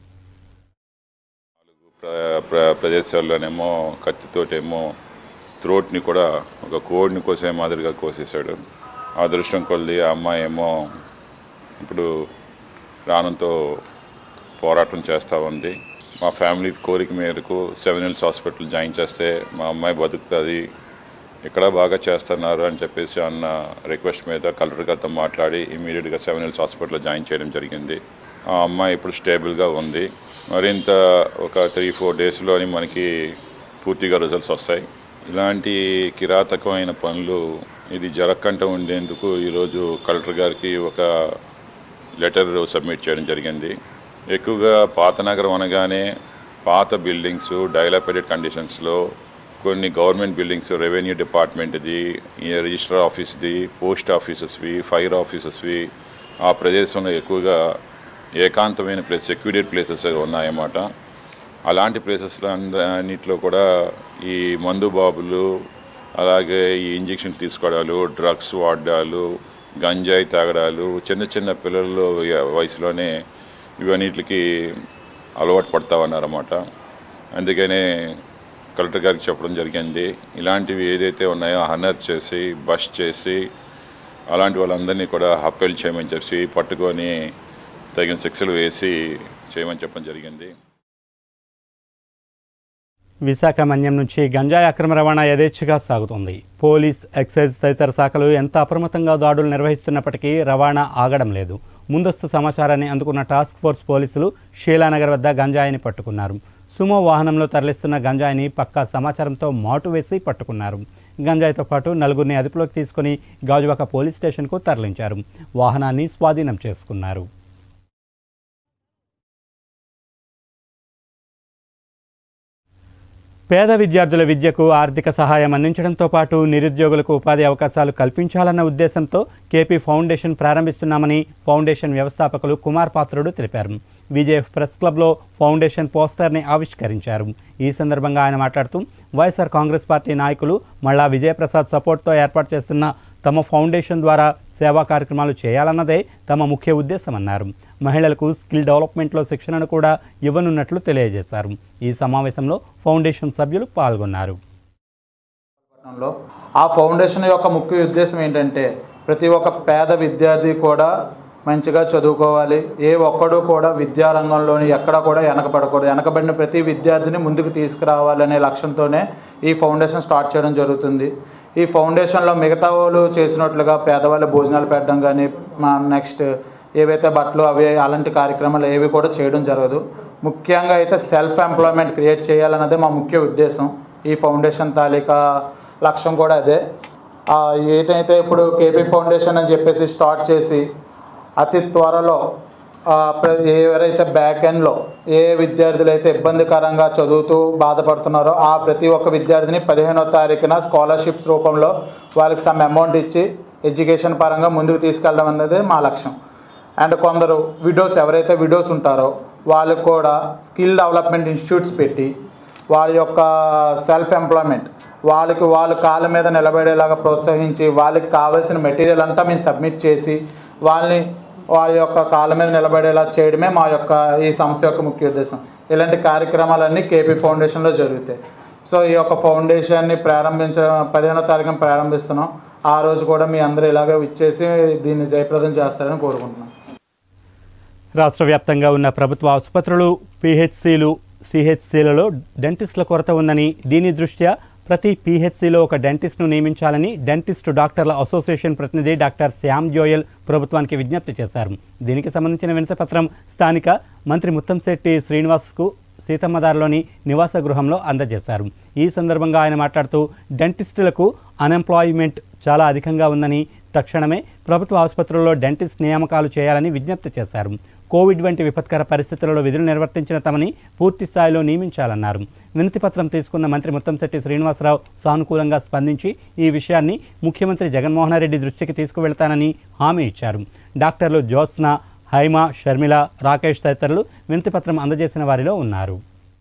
ప్ర- ప్ర- ప్రదేశాల్లోనేమో కత్తితోటేమో థ్రోట్ని కూడా ఒక కోడిని కోసే మాదిరిగా కోసేశాడు ఆ దృష్టం కొద్ది ఆ అమ్మాయి ఏమో ఇప్పుడు ప్రాణంతో పోరాటం చేస్తూ ఉంది మా ఫ్యామిలీ కోరిక మేరకు సెవెన్ హిల్స్ హాస్పిటల్ జాయిన్ చేస్తే మా అమ్మాయి బతుకుతుంది ఇక్కడ బాగా చేస్తున్నారు అని చెప్పేసి అన్న రిక్వెస్ట్ మీద కలెక్టర్ గారితో మాట్లాడి ఇమీడియట్గా సెవెన్ హిల్స్ హాస్పిటల్లో జాయిన్ చేయడం జరిగింది ఆ అమ్మాయి ఇప్పుడు స్టేబుల్గా ఉంది మరింత ఒక త్రీ ఫోర్ డేస్లోని మనకి పూర్తిగా రిజల్ట్స్ వస్తాయి ఇలాంటి కిరాతకమైన పనులు ఇది జరగకుండా ఉండేందుకు ఈరోజు కలెక్టర్ గారికి ఒక లెటర్ సబ్మిట్ చేయడం జరిగింది ఎక్కువగా పాత నగరం అనగానే పాత బిల్డింగ్స్ డైలాపేటెడ్ కండిషన్స్లో కొన్ని గవర్నమెంట్ బిల్డింగ్స్ రెవెన్యూ డిపార్ట్మెంట్ది ఈ రిజిస్టర్ ఆఫీస్ది పోస్ట్ ఆఫీసెస్వి ఫైర్ ఆఫీసెస్వి ఆ ప్రదేశంలో ఎక్కువగా ఏకాంతమైన ప్లేస్ సెక్యూరిటీ ప్లేసెస్ ఉన్నాయన్నమాట అలాంటి ప్లేసెస్లో అన్నింటిలో కూడా ఈ మందు బాబులు అలాగే ఈ ఇంజెక్షన్ తీసుకోవడాలు డ్రగ్స్ వాడడాలు గంజాయి తాగడాలు చిన్న చిన్న పిల్లల వయసులోనే ఇవన్నిటికి అలవాటు పడతా ఉన్నారన్నమాట అందుకనే కలెక్టర్ గారికి చెప్పడం జరిగింది ఇలాంటివి ఏదైతే ఉన్నాయో హనర్ చేసి బస్ చేసి అలాంటి వాళ్ళందరినీ కూడా హప్పెల్ చేయమని చెప్పి పట్టుకొని తగిన శిక్షలు వేసి చేయమని చెప్పడం జరిగింది విశాఖ మన్యం నుంచి గంజాయి అక్రమ రవాణా యథేచ్ఛగా సాగుతోంది పోలీస్ ఎక్సైజ్ తదితర శాఖలు ఎంత అప్రమత్తంగా దాడులు నిర్వహిస్తున్నప్పటికీ రవాణా ఆగడం లేదు ముందస్తు సమాచారాన్ని అందుకున్న టాస్క్ ఫోర్స్ పోలీసులు షీలానగర్ వద్ద గంజాయిని పట్టుకున్నారు సుమో వాహనంలో తరలిస్తున్న గంజాయిని పక్కా సమాచారంతో మాటు వేసి పట్టుకున్నారు గంజాయితో పాటు నలుగురిని అదుపులోకి తీసుకుని గాజువాక పోలీస్ స్టేషన్కు తరలించారు వాహనాన్ని స్వాధీనం చేసుకున్నారు పేద విద్యార్థుల విద్యకు ఆర్థిక సహాయం అందించడంతో పాటు నిరుద్యోగులకు ఉపాధి అవకాశాలు కల్పించాలన్న ఉద్దేశంతో కేపీ ఫౌండేషన్ ప్రారంభిస్తున్నామని ఫౌండేషన్ వ్యవస్థాపకులు కుమార్ పాత్రుడు తెలిపారు విజేఎఫ్ ప్రెస్ క్లబ్లో ఫౌండేషన్ పోస్టర్ని ఆవిష్కరించారు ఈ సందర్భంగా ఆయన మాట్లాడుతూ వైఎస్ఆర్ కాంగ్రెస్ పార్టీ నాయకులు మళ్ళా విజయప్రసాద్ సపోర్ట్తో ఏర్పాటు చేస్తున్న తమ ఫౌండేషన్ ద్వారా సేవా కార్యక్రమాలు చేయాలన్నదే తమ ముఖ్య ఉద్దేశమన్నారు మహిళలకు స్కిల్ డెవలప్మెంట్లో శిక్షణను కూడా ఇవ్వనున్నట్లు తెలియజేశారు ఈ సమావేశంలో ఫౌండేషన్ సభ్యులు పాల్గొన్నారు లో ఆ ఫౌండేషన్ యొక్క ముఖ్య ఉద్దేశం ఏంటంటే ప్రతి ఒక్క పేద విద్యార్థి కూడా మంచిగా చదువుకోవాలి ఏ ఒక్కడు కూడా విద్యారంగంలోని ఎక్కడ కూడా వెనకబడకూడదు వెనకబడిన ప్రతి విద్యార్థిని ముందుకు తీసుకురావాలి అనే లక్ష్యంతోనే ఈ ఫౌండేషన్ స్టార్ట్ చేయడం జరుగుతుంది ఈ ఫౌండేషన్లో మిగతా వాళ్ళు చేసినట్లుగా పేదవాళ్ళ భోజనాలు పెట్టడం కానీ మా నెక్స్ట్ ఏవైతే బట్టలు అవి అలాంటి కార్యక్రమాలు ఏవి కూడా చేయడం జరగదు ముఖ్యంగా అయితే సెల్ఫ్ ఎంప్లాయ్మెంట్ క్రియేట్ చేయాలన్నదే మా ముఖ్య ఉద్దేశం ఈ ఫౌండేషన్ తాలూకా లక్ష్యం కూడా అదే ఆ, ఏదైతే ఇప్పుడు కేపీ ఫౌండేషన్ అని చెప్పేసి స్టార్ట్ చేసి అతి త్వరలో ఆ, ప్ర- ఎవరైతే బ్యాక్ ఎండ్లో ఏ విద్యార్థులు అయితే ఇబ్బందికరంగా చదువుతూ బాధపడుతున్నారో ఆ ప్రతి ఒక్క విద్యార్థిని పదిహేనో తారీఖున స్కాలర్షిప్స్ రూపంలో వాళ్ళకి సమ్ అమౌంట్ ఇచ్చి ఎడ్యుకేషన్ పరంగా ముందుకు తీసుకెళ్ళడం అనేది మా లక్ష్యం అండ్ కొందరు విడోస్ ఎవరైతే విడోస్ ఉంటారో వాళ్ళకు కూడా స్కిల్ డెవలప్మెంట్ ఇన్స్టిట్యూట్స్ పెట్టి వాళ్ళ యొక్క సెల్ఫ్ ఎంప్లాయ్మెంట్ వాళ్ళకి వాళ్ళ కాళ్ళ మీద నిలబడేలాగా ప్రోత్సహించి వాళ్ళకి కావాల్సిన మెటీరియల్ అంతా మేము సబ్మిట్ చేసి వాళ్ళని వాళ్ళ యొక్క కాళ్ళ మీద నిలబడేలా చేయడమే మా యొక్క ఈ సంస్థ యొక్క ముఖ్య ఉద్దేశం ఇలాంటి కార్యక్రమాలన్నీ కేపీ ఫౌండేషన్లో జరుగుతాయి సో ఈ యొక్క ఫౌండేషన్ని ప్రారంభించ పదిహేనో తారీఖున ప్రారంభిస్తున్నాం ఆ రోజు కూడా మీ అందరూ ఇలాగే ఇచ్చేసి దీన్ని జయప్రదం చేస్తారని కోరుకుంటున్నాం రాష్ట్ర వ్యాప్తంగా ఉన్న ప్రభుత్వ ఆసుపత్రులు పిహెచ్సిలు సిహెచ్సిలలో డెంటిస్టుల కొరత ఉందని దీని దృష్ట్యా ప్రతి పిహెచ్సిలో ఒక డెంటిస్ట్ను నియమించాలని డెంటిస్ట్ డాక్టర్ల అసోసియేషన్ ప్రతినిధి డాక్టర్ శ్యామ్ జోయల్ ప్రభుత్వానికి విజ్ఞప్తి చేశారు దీనికి సంబంధించిన వినతిపత్రం స్థానిక మంత్రి ముత్తంశెట్టి శ్రీనివాస్కు సీతమ్మదారిలోని నివాస గృహంలో అందజేశారు ఈ సందర్భంగా ఆయన మాట్లాడుతూ డెంటిస్టులకు అన్ఎంప్లాయ్మెంట్ చాలా అధికంగా ఉందని తక్షణమే ప్రభుత్వ ఆసుపత్రుల్లో డెంటిస్ట్ నియామకాలు చేయాలని విజ్ఞప్తి చేశారు కోవిడ్ వంటి విపత్కర పరిస్థితులలో విధులు నిర్వర్తించిన తమని పూర్తి స్థాయిలో నియమించాలన్నారు వినతి పత్రం తీసుకున్న మంత్రి ముత్తంశెట్టి శ్రీనివాసరావు సానుకూలంగా స్పందించి ఈ విషయాన్ని ముఖ్యమంత్రి జగన్మోహన్ రెడ్డి దృష్టికి తీసుకువెళ్తానని హామీ ఇచ్చారు డాక్టర్లు జ్యోత్స్న హైమ షర్మిల రాకేష్ తదితరులు వినతి పత్రం అందజేసిన వారిలో ఉన్నారు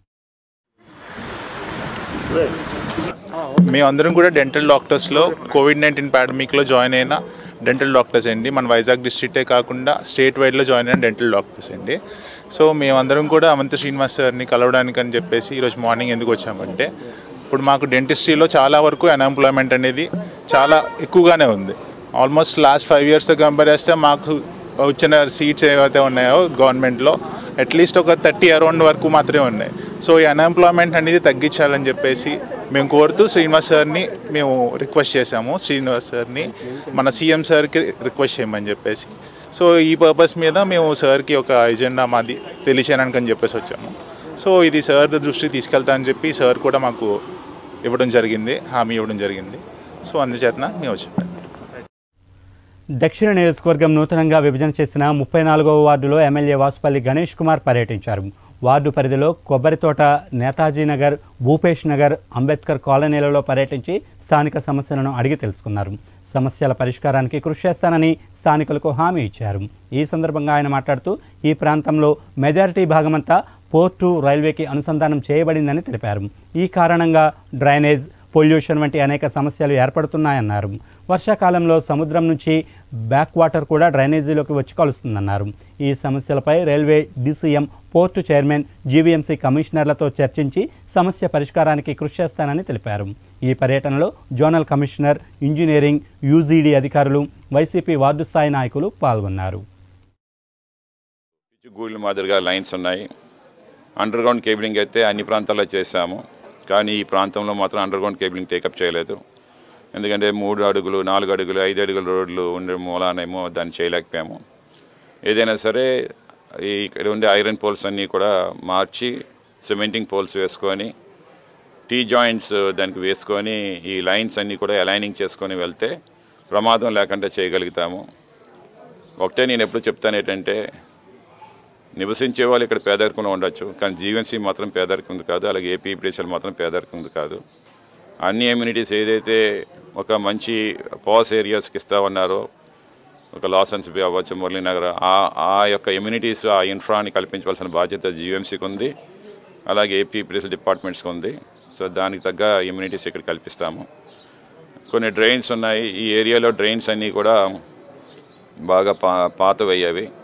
మేమందరం కూడా డెంటల్ డాక్టర్స్లో కోవిడ్ నైన్టీన్ పాండమిక్లో జాయిన్ అయిన డెంటల్ డాక్టర్స్ అండి మన వైజాగ్ డిస్ట్రిక్టే కాకుండా స్టేట్ వైడ్లో జాయిన్ అయిన డెంటల్ డాక్టర్స్ అండి సో మేమందరం కూడా అవంత శ్రీనివాస్ సార్ని కలవడానికి అని చెప్పేసి ఈరోజు మార్నింగ్ ఎందుకు వచ్చామంటే ఇప్పుడు మాకు డెంటిస్ట్రీలో చాలా వరకు అన్ఎంప్లాయ్మెంట్ అనేది చాలా ఎక్కువగానే ఉంది almost last five years compare చేస్తే మాకు వచ్చిన సీట్స్ ఏవైతే ఉన్నాయో గవర్నమెంట్లో అట్లీస్ట్ ఒక థర్టీ అరౌండ్ వరకు మాత్రమే ఉన్నాయి సో ఈ అన్ఎంప్లాయ్మెంట్ అనేది తగ్గించాలని చెప్పేసి మేము కోరుతూ శ్రీనివాస్ సార్ని మేము రిక్వెస్ట్ చేశాము శ్రీనివాస్ సార్ని మన సీఎం సార్కి రిక్వెస్ట్ చేయమని చెప్పేసి సో ఈ పర్పస్ మీద మేము సార్కి ఒక ఎజెండా మాది తెలియచేయడానికి అని చెప్పేసి వచ్చాము సో ఇది సార్ దృష్టికి తీసుకెళ్తా అని చెప్పి సార్ కూడా మాకు ఇవ్వడం జరిగింది హామీ ఇవ్వడం జరిగింది సో అందుచేతన మేము వచ్చాము దక్షిణ నియోజకవర్గం నూతనంగా విభజన చేసిన ముప్పై నాలుగవ వార్డులో ఎమ్మెల్యే వాసుపల్లి గణేష్ కుమార్ పర్యటించారు వార్డు పరిధిలో కొబ్బరితోట నేతాజీ నగర్ భూపేష్ నగర్ అంబేద్కర్ కాలనీలలో పర్యటించి స్థానిక సమస్యలను అడిగి తెలుసుకున్నారు సమస్యల పరిష్కారానికి కృషి చేస్తానని స్థానికులకు హామీ ఇచ్చారు ఈ సందర్భంగా ఆయన మాట్లాడుతూ ఈ ప్రాంతంలో మెజారిటీ భాగమంతా పోర్టు రైల్వేకి అనుసంధానం చేయబడిందని తెలిపారు ఈ కారణంగా డ్రైనేజ్ పొల్యూషన్ వంటి అనేక సమస్యలు ఏర్పడుతున్నాయన్నారు వర్షాకాలంలో సముద్రం నుంచి బ్యాక్ వాటర్ కూడా డ్రైనేజీలోకి వచ్చి కలుస్తుందన్నారు ఈ సమస్యలపై railway DCM port chairman GVMC కమిషనర్లతో చర్చించి సమస్య పరిష్కారానికి కృషి చేస్తానని తెలిపారు ఈ పర్యటనలో జోనల్ కమిషనర్ ఇంజనీరింగ్ యూజీడీ అధికారులు వైసీపీ వార్డు స్థాయి నాయకులు పాల్గొన్నారు గూళ్ళ మాదిరిగా లైన్స్ ఉన్నాయి అండర్ గ్రౌండ్ కేబులింగ్ అయితే అన్ని ప్రాంతాల్లో చేశాము కానీ ఈ ప్రాంతంలో మాత్రం అండర్ గ్రౌండ్ కేబులింగ్ టేకప్ చేయలేదు ఎందుకంటే మూడు అడుగులు నాలుగు అడుగులు ఐదు అడుగుల రోడ్లు ఉండే మూలానేమో దాన్ని చేయలేకపోయాము ఏదైనా సరే ఈ ఇక్కడ ఉండే ఐరన్ పోల్స్ అన్నీ కూడా మార్చి సిమెంటింగ్ పోల్స్ వేసుకొని టీ జాయింట్స్ దానికి వేసుకొని ఈ లైన్స్ అన్నీ కూడా అలైనింగ్ చేసుకొని వెళ్తే ప్రమాదం లేకుండా చేయగలుగుతాము ఒకటే నేను ఎప్పుడు చెప్తాను ఏంటంటే నివసించే వాళ్ళు ఇక్కడ పేదరికంలో ఉండొచ్చు కానీ జీవన్సీ మాత్రం పేదరికంది కాదు అలాగే ఏపీ ప్రజలు మాత్రం పేదరికంది కాదు అన్ని ఎమ్యూనిటీస్ ఏదైతే ఒక మంచి పాస్ ఏరియాస్కి ఇస్తామన్నారో ఒక లాసన్స్ బే అవ్వచ్చు మురళీనగర్ ఆ ఆ యొక్క ఎమ్యూనిటీస్ ఆ ఇన్ఫ్రాని కల్పించవలసిన బాధ్యత జీఎంసీకి ఉంది అలాగే ఏపీ ప్రెసిడెంట్ డిపార్ట్మెంట్స్కి ఉంది సో దానికి తగ్గ ఇమ్యూనిటీస్ ఇక్కడ కల్పిస్తాము కొన్ని డ్రైన్స్ ఉన్నాయి ఈ ఏరియాలో డ్రైన్స్ అన్నీ కూడా బాగా పా పాతవయ్యేవి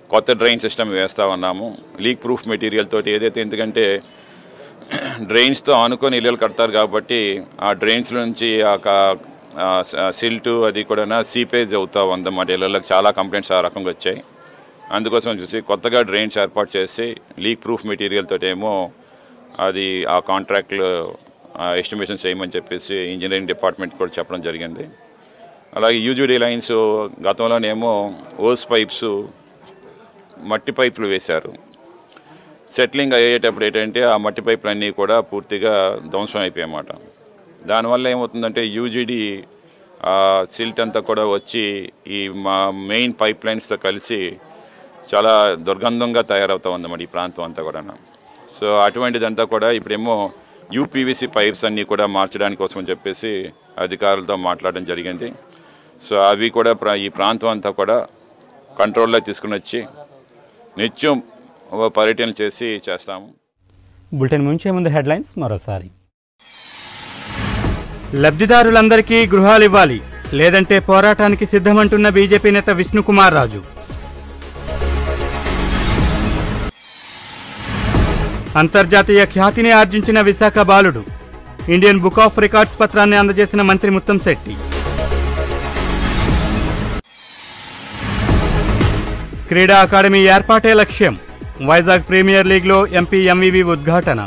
కొత్త డ్రైన్ సిస్టమ్ వేస్తూ ఉన్నాము లీక్ ప్రూఫ్ మెటీరియల్ తోటి ఏదైతే ఎందుకంటే డ్రైన్స్తో ఆనుకొని ఇల్లులు కడతారు కాబట్టి ఆ డ్రైన్స్ నుంచి ఆ సిల్ట్ అది కూడా సీపేజ్ అవుతా ఉందన్నమాట ఇళ్ళకి చాలా కంప్లైంట్స్ ఆ రకంగా వచ్చాయి అందుకోసం చూసి కొత్తగా డ్రైన్స్ ఏర్పాటు చేసి లీక్ ప్రూఫ్ మెటీరియల్ తోటి ఏమో అది ఆ కాంట్రాక్ట్లు ఎస్టిమేషన్ చేయమని చెప్పేసి ఇంజనీరింగ్ డిపార్ట్మెంట్ కూడా చెప్పడం జరిగింది అలాగే యూజీడీ లైన్స్ గతంలోనేమో ఓస్ పైప్స్ మట్టి పైపులు వేశారు సెటిలింగ్ అయ్యేటప్పుడు ఏంటంటే ఆ మట్టి పైపులు అన్నీ కూడా పూర్తిగా ధ్వంసం అయిపోయాయి అన్నమాట దానివల్ల ఏమవుతుందంటే యూజీడీ సిల్ట్ అంతా కూడా వచ్చి ఈ మా మెయిన్ పైప్ లైన్స్తో కలిసి చాలా దుర్గంధంగా తయారవుతా ఉందన్నమాట ఈ ప్రాంతం అంతా కూడా సో అటువంటిదంతా కూడా ఇప్పుడేమో యూపీవీసీ పైప్స్ అన్నీ కూడా మార్చడానికి కోసం అని చెప్పేసి అధికారులతో మాట్లాడడం జరిగింది సో అవి కూడా ప్ర- ఈ ప్రాంతం అంతా కూడా కంట్రోల్లో తీసుకుని వచ్చి నిత్యం ఒక పర్యటన చేసి చేస్తాము బులెటిన్ ముంచే ముందు హెడ్లైన్స్ మరోసారి లబ్ధిదారులందరికీ గృహాలు ఇవ్వాలి లేదంటే పోరాటానికి సిద్ధమంటున్న బీజేపీ నేత విష్ణుకుమార్ రాజు అంతర్జాతీయ ఖ్యాతిని ఆర్జించిన విశాఖ బాలుడు ఇండియన్ బుక్ ఆఫ్ రికార్డ్స్ పత్రాన్ని అందజేసిన మంత్రి ముత్తంశెట్టి క్రీడా అకాడమీ ఏర్పాటే లక్ష్యం వైజాగ్ ప్రీమియర్ లీగ్లో ఎంపీ ఎంవివి ఉద్ఘాటన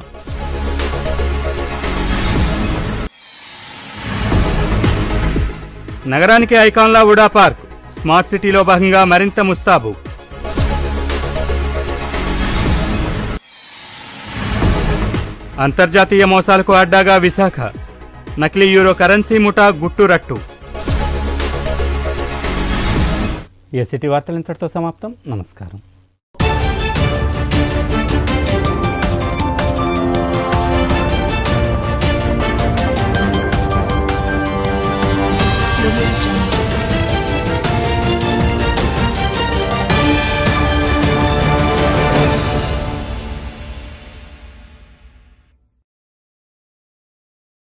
నగరానికి ఐకాన్లా వుడా పార్క్ స్మార్ట్ సిటీలో భాగంగా మరింత ముస్తాబు అంతర్జాతీయ మోసాలకు అడ్డాగా విశాఖ నకిలీ యూరో కరెన్సీ ముఠా గుట్టు రట్టు ఏ సిటీ వార్తలు ఇంతటితో సమాప్తం నమస్కారం Thank you.